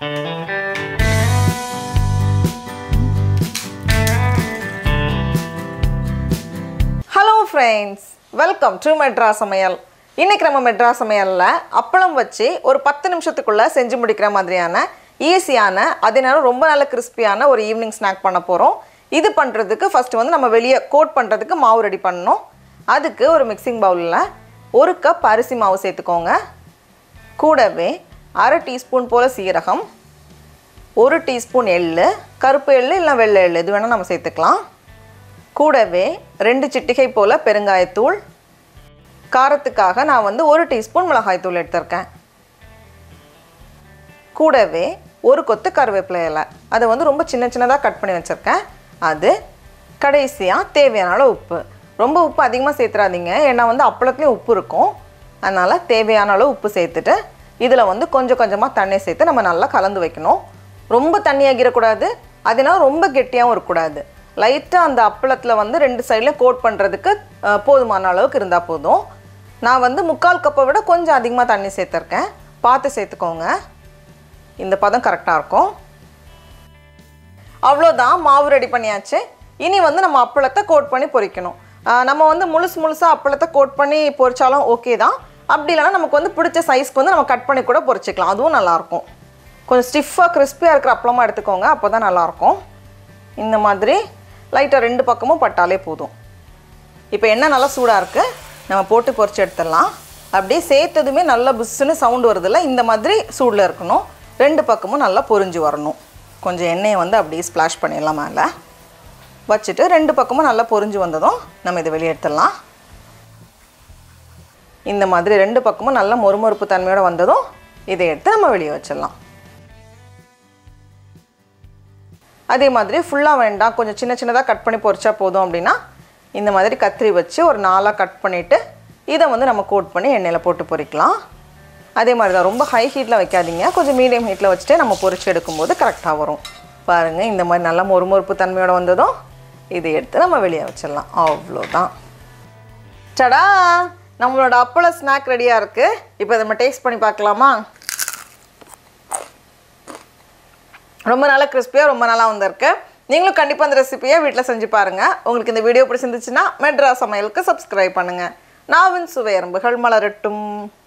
hello friends welcome to Madras Samayal இன்னைக்கு நம்ம metro சமையலில் அப்பளம் வச்சு ஒரு பத்து நிமிஷத்துக்குள்ளே செஞ்சு முடிக்கிற மாதிரியான ஈஸியான அதே நேரம் ரொம்ப நல்ல கிறிஸ்பியான ஒரு ஈவினிங் ஸ்நாக் பண்ண போகிறோம் இது பண்ணுறதுக்கு ஃபஸ்ட்டு வந்து நம்ம வெளியே கோட் பண்ணுறதுக்கு மாவு ரெடி பண்ணணும் அதுக்கு ஒரு மிக்சிங் பவுலில் ஒரு கப் அரிசி மாவு சேர்த்துக்கோங்க கூடவே அரை டீஸ்பூன் போல் சீரகம் ஒரு டீஸ்பூன் எள்ளு கருப்பு எள்ளு இல்லை வெள்ளை எள்ளு இது வேணால் நம்ம சேர்த்துக்கலாம் கூடவே ரெண்டு சிட்டிகை போல் பெருங்காயத்தூள் காரத்துக்காக நான் வந்து ஒரு டீஸ்பூன் மிளகாய்த்தூள் எடுத்திருக்கேன் கூடவே ஒரு கொத்து கருவேப்பிலை இலை அதை வந்து ரொம்ப சின்ன சின்னதாக கட் பண்ணி வச்சுருக்கேன் அது கடைசியாக தேவையான அளவு உப்பு ரொம்ப உப்பு அதிகமாக சேர்த்துறாதீங்க ஏன்னா வந்து அப்பளத்துலேயும் உப்பு இருக்கும் அதனால் தேவையான அளவு உப்பு சேர்த்துட்டு இதில் வந்து கொஞ்சம் கொஞ்சமாக தண்ணி சேர்த்து நம்ம நல்லா கலந்து வைக்கணும் ரொம்ப தண்ணி ஆகிடக்கூடாது அதனால ரொம்ப கெட்டியாகவும் இருக்கக்கூடாது லைட்டாக அந்த அப்பளத்தில் வந்து ரெண்டு சைடில் கோட் பண்ணுறதுக்கு அஹ், போதுமான அளவுக்கு இருந்தால் போதும் நான் வந்து முக்கால் கப்பை விட கொஞ்சம் அதிகமாக தண்ணி சேர்த்துருக்கேன் பார்த்து சேர்த்துக்கோங்க இந்த பதம் கரெக்டாக இருக்கும் அவ்வளோதான் மாவு ரெடி பண்ணியாச்சு இனி வந்து நம்ம அப்பளத்தை கோட் பண்ணி பொரிக்கணும் ஆஹ் நம்ம வந்து முழுசு முழுசாக அப்பளத்தை கோட் பண்ணி பொரிச்சாலும் ஓகே தான் அப்படி இல்லைன்னா நமக்கு வந்து பிடிச்ச சைஸ்க்கு வந்து நம்ம கட் பண்ணி கூட பொரிச்சிக்கலாம் அதுவும் நல்லாயிருக்கும் கொஞ்சம் ஸ்டிஃபாக கிறிஸ்பியாக இருக்கிற அப்பளமாக எடுத்துக்கோங்க அப்போ தான் நல்லாயிருக்கும் இந்த மாதிரி லைட்டாக ரெண்டு பக்கமும் பட்டாலே போதும் இப்போ எண்ணெய் நல்லா சூடாக இருக்குது நம்ம போட்டு பொரிச்சு எடுத்துடலாம் அப்படியே சேர்த்ததுமே நல்லா புஸ்ஸுன்னு சவுண்டு வருதுல்ல இந்த மாதிரி சூடில் இருக்கணும் ரெண்டு பக்கமும் நல்லா பொரிஞ்சு வரணும் கொஞ்சம் எண்ணெயை வந்து அப்படியே ஸ்ப்ளாஷ் பண்ணிடலாம் மேலே வச்சுட்டு ரெண்டு பக்கமும் நல்லா பொரிஞ்சு வந்ததும் நம்ம இதை வெளியே எடுத்துடலாம் இந்த மாதிரி ரெண்டு பக்கமும் நல்லா மொறுமொறுப்பு தன்மையோடு வந்ததும் இதை எடுத்து நம்ம வெளியே வச்சிடலாம் அதே மாதிரி ஃபுல்லாக வேண்டாம் கொஞ்சம் சின்ன சின்னதாக கட் பண்ணி பொரிச்சா போதும் அப்படின்னா இந்த மாதிரி கத்திரி வச்சு ஒரு நாலாக கட் பண்ணிவிட்டு இதை வந்து நம்ம கோட் பண்ணி எண்ணெயில் போட்டு பொரிக்கலாம் அதே மாதிரி தான் ரொம்ப ஹை ஹீட்டில் வைக்காதீங்க கொஞ்சம் மீடியம் ஹீட்டில் வச்சுட்டு நம்ம பொரிச்சு எடுக்கும்போது கரெக்டாக வரும் பாருங்கள் இந்த மாதிரி நல்லா மொறுமொறுப்பு தன்மையோடு வந்ததும் இதை எடுத்து நம்ம வெளியே வச்சிடலாம் அவ்வளோதான் டடா நம்மளோட அப்பள ஸ்நாக் ரெடியாக இருக்குது இப்போ இதை நம்ம டேஸ்ட் பண்ணி பார்க்கலாமா ரொம்ப நல்லா கிறிஸ்பியாக ரொம்ப நல்லா வந்திருக்கு நீங்களும் கண்டிப்பாக அந்த ரெசிபியை வீட்டில் செஞ்சு பாருங்கள் உங்களுக்கு இந்த வீடியோ பிடிச்சிருந்துச்சுன்னா மெட்ரா சமையலுக்கு சப்ஸ்கிரைப் பண்ணுங்கள் நாவின் சுவை எறும்புகள் மலரட்டும்